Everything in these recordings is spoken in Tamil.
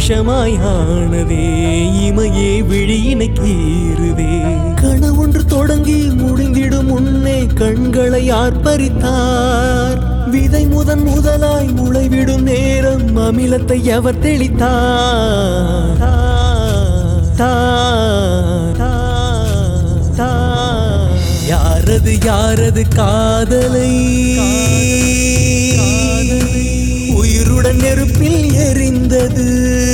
விஷமாயானதே இமையே விழியினை கீறுதே கனவொன்று தொடங்கி முடிந்திடும் முன்னே கண்களை ஆர்ப்பரித்தார் விதை முதன் முதலாய் முளைவிடும் நேரம் அமிலத்தை எவர் தெளித்தார் தார், தார், தார். யாரது யாரது காதலை உயிருடன் நெருப்பில் எரிந்தது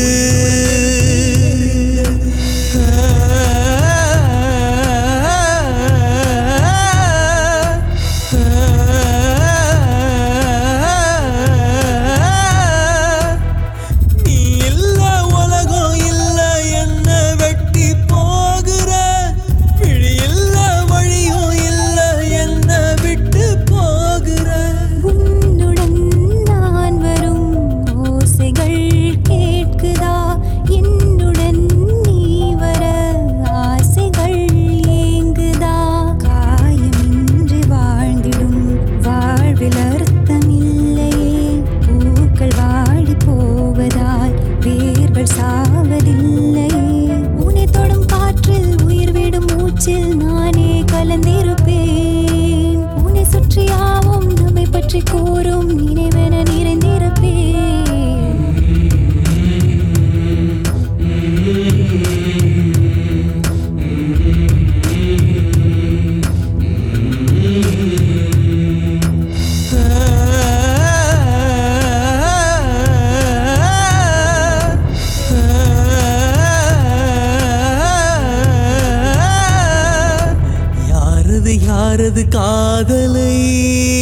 நீ இல்ல உலகம் இல்ல என்ன வெட்டி போகிற விழி இல்ல வழியும் இல்ல என்ன விட்டு போகிற உன்னுடன் நான் வரும் ஓசைகள் கேட்குதா என்னுடன் நீ வர ஆசைகள் ஏங்குதா காயமின்றி வாழ்ந்திடும் வாழ்வில் அர்த்தமில்லையே பூக்கள் வாடி போவதால் வேர்கள் சாவதில்லையே உன்னை தொடும் காற்றில் உயிர் விடும் மூச்சில் நானே கலந்திருப்பேன் உன்னை சுற்றியாவும் நம்மை பற்றி கூறும் நினைவென நிறைந்திருப்பேன் யாரது யாரது காதலை